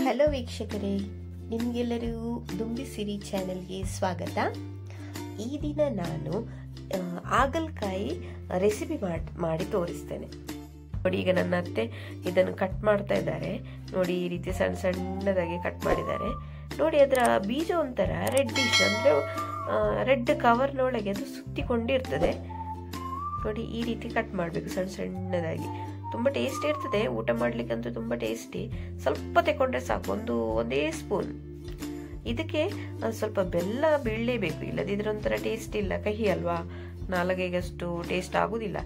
hello ವೀಕ್ಷಕರೇ ನಿಮಗೆಲ್ಲರಿಗೂ ದುಂಬಿಸಿರಿ ಚಾನೆಲ್ಗೆ ಸ್ವಾಗತ ಈ ದಿನ ನಾನು ಆ, ಹಾಗಲಕಾಯಿ ರೆಸಿಪಿ ಮಾಡಿ ತೋರಿಸ್ತೇನೆ ನೋಡಿ ಈಗ ನನ್ನ ಅತ್ತೆ ಇದನ್ನು ಕಟ್ ಮಾಡ್ತಾ ಇದ್ದಾರೆ ನೋಡಿ ಈ ರೀತಿ ಸಣ್ಣ ಸಣ್ಣದಾಗಿ ಕಟ್ ಮಾಡಿದ್ದಾರೆ ನೋಡಿ ಅದರ ಬೀಜ ಒಂಥರ ರೆಡ್ಡಿಶ್ ಅಂದರೆ ರೆಡ್ ಕವರ್ನೊಳಗೆ ಅದು ಸುತ್ತಿಕೊಂಡಿರ್ತದೆ ನೋಡಿ ಈ ರೀತಿ ಕಟ್ ಮಾಡಬೇಕು ಸಣ್ಣ ಸಣ್ಣದಾಗಿ ತುಂಬ ಟೇಸ್ಟಿ ಇರ್ತದೆ ಊಟ ಮಾಡ್ಲಿಕ್ಕಂತೂ ತುಂಬ ಟೇಸ್ಟಿ ಸ್ವಲ್ಪ ತಗೊಂಡ್ರೆ ಸಾಕು ಒಂದು ಒಂದೇ ಸ್ಪೂನ್ ಇದಕ್ಕೆ ಆ, ಸ್ವಲ್ಪ ಬೆಲ್ಲ ಬೀಳಲೇಬೇಕು ಇಲ್ಲದಿದ್ರೆ ಒಂಥರ ಟೇಸ್ಟ್ ಇಲ್ಲ ಕಹಿ ಅಲ್ವಾ ನಾಲ್ಗೆಗಷ್ಟು ಟೇಸ್ಟ್ ಆಗುದಿಲ್ಲ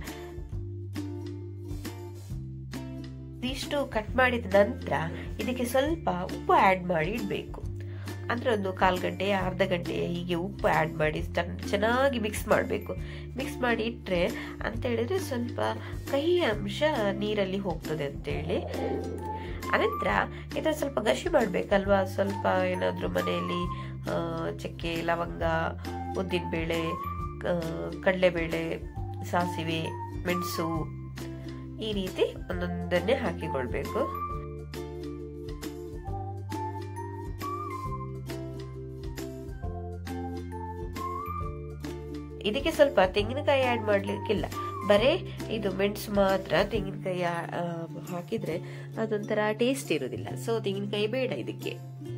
ಇದಿಷ್ಟು ಕಟ್ ಮಾಡಿದ ನಂತರ ಇದಕ್ಕೆ ಸ್ವಲ್ಪ ಉಪ್ಪು ಆ್ಯಡ್ ಮಾಡಿ ಇಡಬೇಕು ಅಂದ್ರೆ ಒಂದು ಕಾಲು ಗಂಟೆ ಅರ್ಧ ಗಂಟೆ ಹೀಗೆ ಉಪ್ಪು ಆ್ಯಡ್ ಮಾಡಿ ಚೆನ್ನ- ಚೆನ್ನಾಗಿ ಮಿಕ್ಸ್ ಮಾಡಬೇಕು ಮಿಕ್ಸ್ ಮಾಡಿ ಇಟ್ಟರೆ ಅಂತ ಹೇಳಿದ್ರೆ ಸ್ವಲ್ಪ ಕಹಿ ಅಂಶ ನೀರಲ್ಲಿ ಹೋಗ್ತದೆ ಅಂತೇಳಿ ಅನಂತರ ಇದನ್ನು ಸ್ವಲ್ಪ ಗಶಿ ಮಾಡಬೇಕಲ್ವಾ ಸ್ವಲ್ಪ ಏನಾದರೂ ಮನೆಯಲ್ಲಿ ಆ, ಚಕ್ಕೆ ಲವಂಗ ಉದ್ದಿನಬೇಳೆ ಕಡಲೆಬೇಳೆ ಸಾಸಿವೆ ಮೆಣಸು ಈ ರೀತಿ ಒಂದೊಂದನ್ನೇ ಹಾಕಿಕೊಳ್ಬೇಕು ಇದಕ್ಕೆ ಸ್ವಲ್ಪ ತೆಂಗಿನಕಾಯಿ ಆ್ಯಡ್ ಮಾಡ್ಲಿಕ್ಕಿಲ್ಲ ಬರೇ ಇದು ಮೆಣಸು ಮಾತ್ರ ತೆಂಗಿನಕಾಯಿ ಆ, ಹಾಕಿದ್ರೆ ಅದೊಂಥರ ಟೇಸ್ಟ್ ಇರೋದಿಲ್ಲ ಸೊ ತೆಂಗಿನಕಾಯಿ ಬೇಡ ಇದಕ್ಕೆ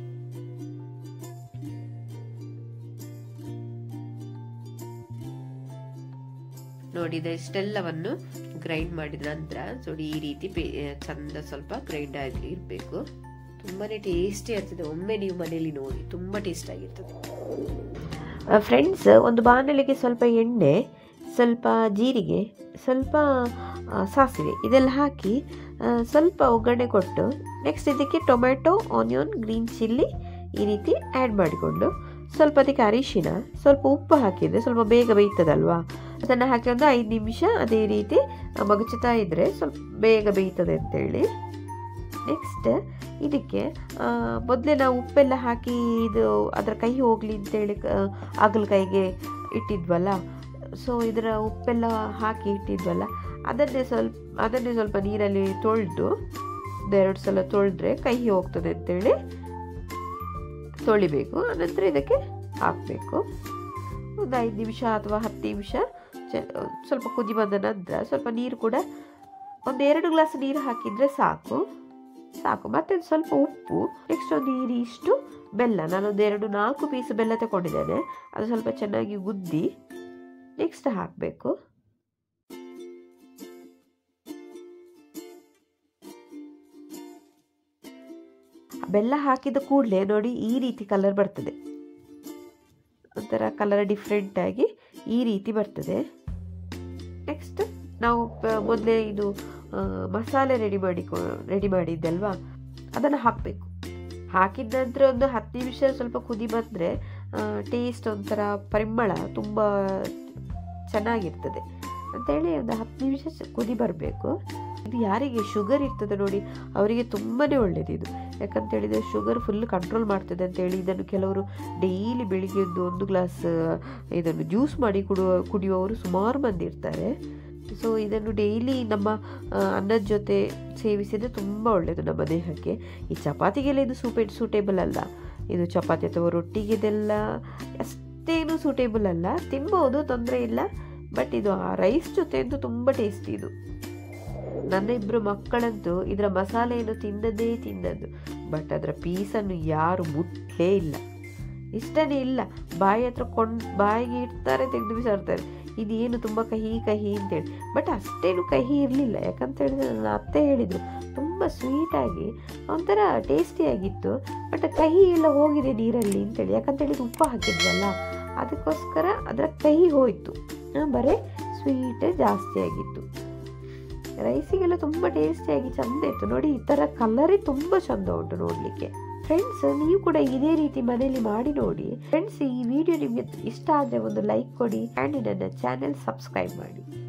ನೋಡಿ ಇಷ್ಟೆಲ್ಲವನ್ನು ಗ್ರೈಂಡ್ ಮಾಡಿದ ನಂತರ ನೋಡಿ ಈ ರೀತಿ ಪೇ- ಚಂದ ಸ್ವಲ್ಪ ಗ್ರೈಂಡ್ ಆಗಿ ಇರಬೇಕು ತುಂಬಾನೇ ಟೇಸ್ಟಿ ಆಗ್ತದೆ ಒಮ್ಮೆ ನೀವು ಮನೆಯಲ್ಲಿ ನೋಡಿ ತುಂಬಾ ಟೇಸ್ಟ್ ಆಗಿರ್ತದೆ ಫ್ರೆಂಡ್ಸ್ ಒಂದು ಬಾಣಲೆಗೆ ಸ್ವಲ್ಪ ಎಣ್ಣೆ ಸ್ವಲ್ಪ ಜೀರಿಗೆ ಸ್ವಲ್ಪ ಆ, ಸಾಸಿವೆ ಇದೆಲ್ಲ ಹಾಕಿ ಆ, ಸ್ವಲ್ಪ ಒಗ್ಗರಣೆ ಕೊಟ್ಟು ನೆಕ್ಸ್ಟ್ ಇದಕ್ಕೆ ಟೊಮೆಟೊ ಆನಿಯನ್ ಗ್ರೀನ್ ಚಿಲ್ಲಿ ಈ ರೀತಿ ಆ್ಯಡ್ ಮಾಡಿಕೊಂಡು ಸ್ವಲ್ಪ ಅದಕ್ಕೆ ಅರಿಶಿನ ಸ್ವಲ್ಪ ಉಪ್ಪು ಹಾಕಿದರೆ ಸ್ವಲ್ಪ ಬೇಗ ಬೇಯ್ತದಲ್ವಾ ಅದನ್ನು ಹಾಕಿ ಒಂದು ಐದು ನಿಮಿಷ ಅದೇ ರೀತಿ ಮಗುಚುತ್ತಾ ಇದ್ದರೆ ಸ್ವಲ್ಪ ಬೇಗ ಬೇಯ್ತದೆ ಅಂತೇಳಿ ನೆಕ್ಸ್ಟ್ ಇದಕ್ಕೆ ಮೊದಲೇ ನಾವು ಉಪ್ಪೆಲ್ಲ ಹಾಕಿ ಇದು ಅದರ ಕೈ ಹೋಗಲಿ ಅಂತೇಳಿ ಹಾಗಲಕಾಯಿಗೆ ಇಟ್ಟಿದ್ವಲ್ಲ ಸೊ ಇದರ ಉಪ್ಪೆಲ್ಲ ಹಾಕಿ ಇಟ್ಟಿದ್ವಲ್ಲ ಅದನ್ನೇ ಸ್ವಲ್ಪ ಅದನ್ನೇ ಸ್ವಲ್ಪ ನೀರಲ್ಲಿ ತೊಳೆದು ಎರಡು ಸಲ ತೊಳೆದ್ರೆ ಕೈ ಹೋಗ್ತದೆ ಅಂತೇಳಿ ತೊಳಿಬೇಕು ಅನಂತರ ಇದಕ್ಕೆ ಹಾಕಬೇಕು ಒಂದು ಐದು ನಿಮಿಷ ಅಥವಾ ಹತ್ತು ನಿಮಿಷ ಚ- ಸ್ವಲ್ಪ ಕುದಿ ಬಂದ ನಂತರ ಸ್ವಲ್ಪ ನೀರು ಕೂಡ ಒಂದು ಎರಡು ಗ್ಲಾಸ್ ನೀರು ಹಾಕಿದರೆ ಸಾಕು ಸಾಕು ಮತ್ತೆ ಒಂದು ಸ್ವಲ್ಪ ಉಪ್ಪು ನೆಕ್ಸ್ಟ್ ಒಂದು ಈ ಇಷ್ಟು ಬೆಲ್ಲ ನಾನೊಂದು ಎರಡು ನಾಲ್ಕು ಪೀಸ್ ಬೆಲ್ಲ ತಗೊಂಡಿದ್ದೇನೆ ಅದು ಸ್ವಲ್ಪ ಚೆನ್ನಾಗಿ ಗುದ್ದಿ ನೆಕ್ಸ್ಟ್ ಹಾಕಬೇಕು ಬೆಲ್ಲ ಹಾಕಿದ ಕೂಡಲೇ ನೋಡಿ ಈ ರೀತಿ ಕಲರ್ ಬರ್ತದೆ ಒಂಥರ ಕಲರ್ ಡಿಫ್ರೆಂಟ್ ಆಗಿ ಈ ರೀತಿ ಬರ್ತದೆ ನೆಕ್ಸ್ಟ್ ನಾವು ಪ- ಮೊದಲೇ ಇದು ಆ, ಮಸಾಲೆ ರೆಡಿ ಮಾಡಿ ರೆಡಿ ಮಾಡಿದ್ದಲ್ವಾ ಅದನ್ನು ಹಾಕಬೇಕು ಹಾಕಿದ ನಂತರ ಒಂದು ಹತ್ತು ನಿಮಿಷ ಸ್ವಲ್ಪ ಕುದಿ ಬಂದರೆ ಟೇಸ್ಟ್ ಒಂಥರ ಪರಿಮಳ ತುಂಬ ಚೆನ್ನಾಗಿರ್ತದೆ ಅಂತೇಳಿ ಒಂದು ಹತ್ತು ನಿಮಿಷ ಸ- ಕುದಿ ಬರಬೇಕು ಇದು ಯಾರಿಗೆ ಶುಗರ್ ಇರ್ತದೆ ನೋಡಿ ಅವರಿಗೆ ತುಂಬಾ ಒಳ್ಳೆಯದು ಇದು ಯಾಕಂತ ಹೇಳಿದರೆ ಶುಗರ್ ಫುಲ್ ಕಂಟ್ರೋಲ್ ಮಾಡ್ತದೆ ಅಂತೇಳಿ ಇದನ್ನು ಕೆಲವರು ಡೈಲಿ ಬೆಳಿಗ್ಗೆ ಒಂದು ಒಂದು ಗ್ಲಾಸ್ ಇದನ್ನು ಜ್ಯೂಸ್ ಮಾಡಿ ಕುಡುವ ಕುಡಿಯುವವರು ಸುಮಾರು ಮಂದಿ ಇರ್ತಾರೆ ಸೊ ಇದನ್ನು ಡೈಲಿ ನಮ್ಮ ಆ, ಅನ್ನದ ಜೊತೆ ಸೇವಿಸಿದರೆ ತುಂಬ ಒಳ್ಳೆಯದು ನಮ್ಮ ದೇಹಕ್ಕೆ ಈ ಚಪಾತಿಗೆಲ್ಲ ಇದು ಸೂಪೆ ಸೂಟೇಬಲ್ ಅಲ್ಲ ಇದು ಚಪಾತಿ ಅಥವಾ ರೊಟ್ಟಿಗೆ ಇದೆಲ್ಲ ಅಷ್ಟೇನು ಸೂಟೇಬಲ್ ಅಲ್ಲ ತಿನ್ಬೋದು ತೊಂದರೆ ಇಲ್ಲ ಬಟ್ ಇದು ಆ ರೈಸ್ ಜೊತೆ ಅಂತೂ ತುಂಬ ಟೇಸ್ಟಿ ಇದು ನನ್ನ ಇಬ್ಬರು ಮಕ್ಕಳಂತೂ ಇದರ ಮಸಾಲೆಯನ್ನು ತಿಂದದ್ದೇ ತಿಂದದ್ದು ಬಟ್ ಅದರ ಪೀಸನ್ನು ಯಾರು ಮುಟ್ಲೇ ಇಲ್ಲ ಇಷ್ಟನೇ ಇಲ್ಲ ಬಾಯಿ ಹತ್ರ ಕೊಂಡ್ ಬಾಯಿಗೆ ಇಡ್ತಾರೆ ತೆಗೆದು ಬಿಸಾಡ್ತಾರೆ ಇದೇನು ತುಂಬ ಕಹಿ ಕಹಿ ಅಂತೇಳಿ ಬಟ್ ಅಷ್ಟೇನು ಕಹಿ ಇರಲಿಲ್ಲ ಯಾಕಂತ ಹೇಳಿದ್ರೆ ನನ್ನ ಅತ್ತೆ ಹೇಳಿದರು ತುಂಬ ಸ್ವೀಟಾಗಿ ಒಂಥರ ಟೇಸ್ಟಿಯಾಗಿತ್ತು ಬಟ್ ಕಹಿ ಎಲ್ಲ ಹೋಗಿದೆ ನೀರಲ್ಲಿ ಅಂತೇಳಿ ಯಾಕಂತ ಹೇಳಿದ್ರೆ ಉಪ್ಪು ಹಾಕಿದ್ವಲ್ಲ ಅದಕ್ಕೋಸ್ಕರ ಅದರ ಕಹಿ ಹೋಯಿತು ಬರೀ ಸ್ವೀಟ್ ಜಾಸ್ತಿ ಆಗಿತ್ತು ರೈಸಿಗೆಲ್ಲ ತುಂಬ ಟೇಸ್ಟಿಯಾಗಿ ಚಂದ ಇತ್ತು ನೋಡಿ ಈ ಥರ ಕಲರೇ ತುಂಬ ಚಂದ ಉಂಟು ನೋಡಲಿಕ್ಕೆ ಫ್ರೆಂಡ್ಸ್ ನೀವು ಕೂಡ ಇದೇ ರೀತಿ ಮನೆಯಲ್ಲಿ ಮಾಡಿ ನೋಡಿ ಫ್ರೆಂಡ್ಸ್ ಈ ವಿಡಿಯೋ ನಿಮಗೆ ಇಷ್ಟ ಆದರೆ ಒಂದು ಲೈಕ್ ಕೊಡಿ ಆ್ಯಂಡ್ ನನ್ನ ಚಾನೆಲ್ ಸಬ್ಸ್ಕ್ರೈಬ್ ಮಾಡಿ